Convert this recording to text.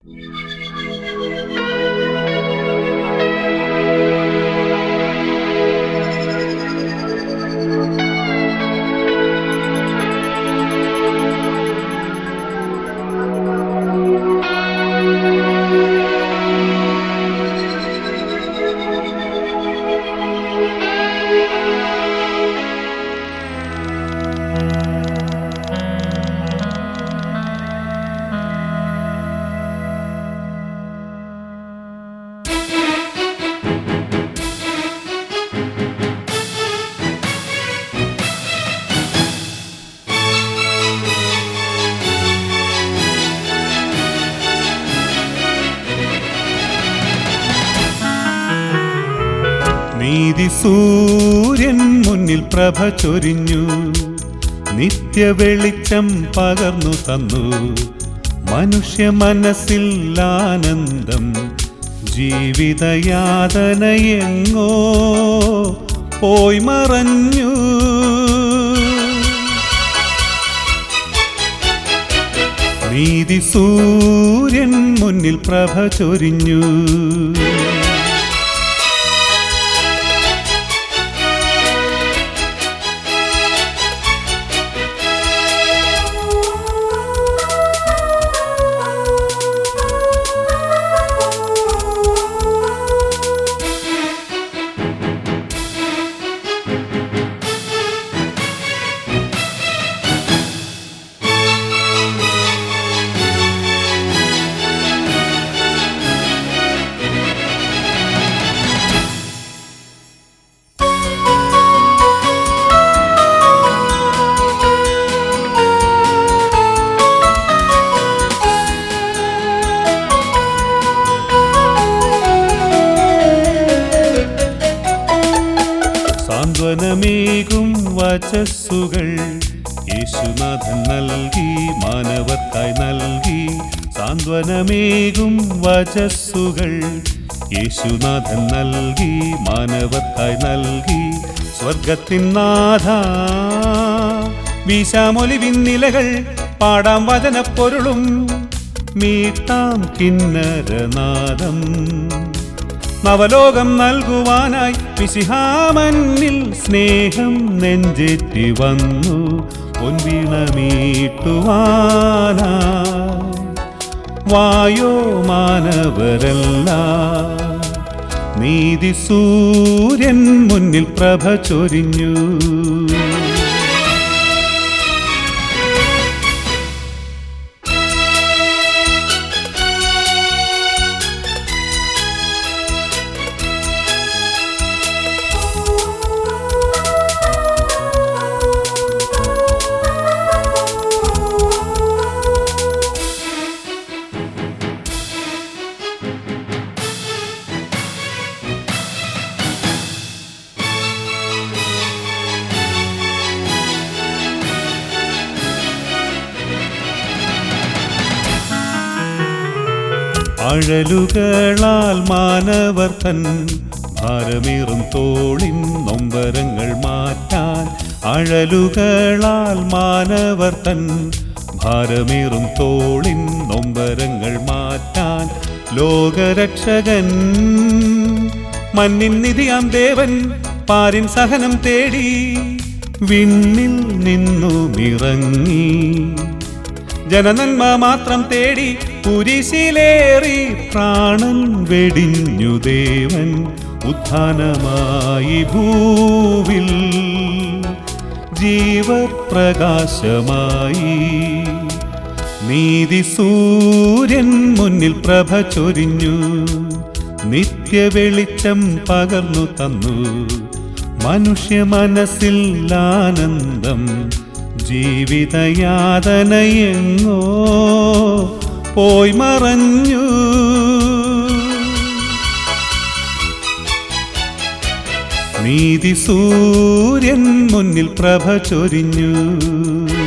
നീതി സൂര്യൻ മുന്നിൽ പ്രഭ ചൊരിഞ്ഞു നിത്യ വെളിച്ചം പകർന്നു തന്നു മനുഷ്യ മനസ്സിൽ ആനന്ദം ജീവിതയാതനയെങ്ങോ പോയി മറഞ്ഞു നീതി സൂര്യൻ മുന്നിൽ പ്രഭ ചൊരിഞ്ഞു സാന്ത്വനമേകും വചസ്സുകൾ യേശുനാഥൻ നൽകി മാനവർക്കായി നൽകി സാന്ത്വനമേകും വചസ്സുകൾ യേശുനാഥൻ നൽകി മാനവർക്കായി നൽകി സ്വർഗത്തിൻ നാഥ വീശാമൊലിവിൻ നിലകൾ പാടാം വചനപ്പൊരുളും മീട്ടാം കിന്നരനാദം നവലോകം നൽകുവാനായി വിശിഹാമന്നിൽ സ്നേഹം നെഞ്ചേറ്റി വന്നു പൊൻവീണമീട്ടുവാനാ വായോ മാനവരല്ല നീതി സൂര്യൻ മുന്നിൽ പ്രഭ ചൊരിഞ്ഞു അഴലുകളാൽ മാനവർ തൻ ഭാരമേറും തോളിൻ നൊമ്പരങ്ങൾ മാറ്റാൻ അഴലുകളാൽ മാനവർ തൻ ഭാരമേറും തോളിൻ നൊമ്പരങ്ങൾ മാറ്റാൻ ലോകരക്ഷകൻ മണ്ണിൻ നിധിയാം ദേവൻ പാരിൻ സഹനം തേടി വിണ്ണിൽ നിന്നുമിറങ്ങി ജനനന്മ മാത്രം തേടി കുരിശിലേറി പ്രാണൻ വെടിഞ്ഞു ദേവൻ ഉത്ഥാനമായി ഭൂവിൽ ജീവപ്രകാശമായി നീതി സൂര്യൻ മുന്നിൽ പ്രഭ ചൊരിഞ്ഞു നിത്യ വെളിച്ചം പകർന്നു തന്നു മനുഷ്യ മനസ്സിൽ ആനന്ദം ജീവിതയാതനയെങ്ങോ പോയി മറഞ്ഞു നീതി സൂര്യൻ മുന്നിൽ പ്രഭ ചൊരിഞ്ഞു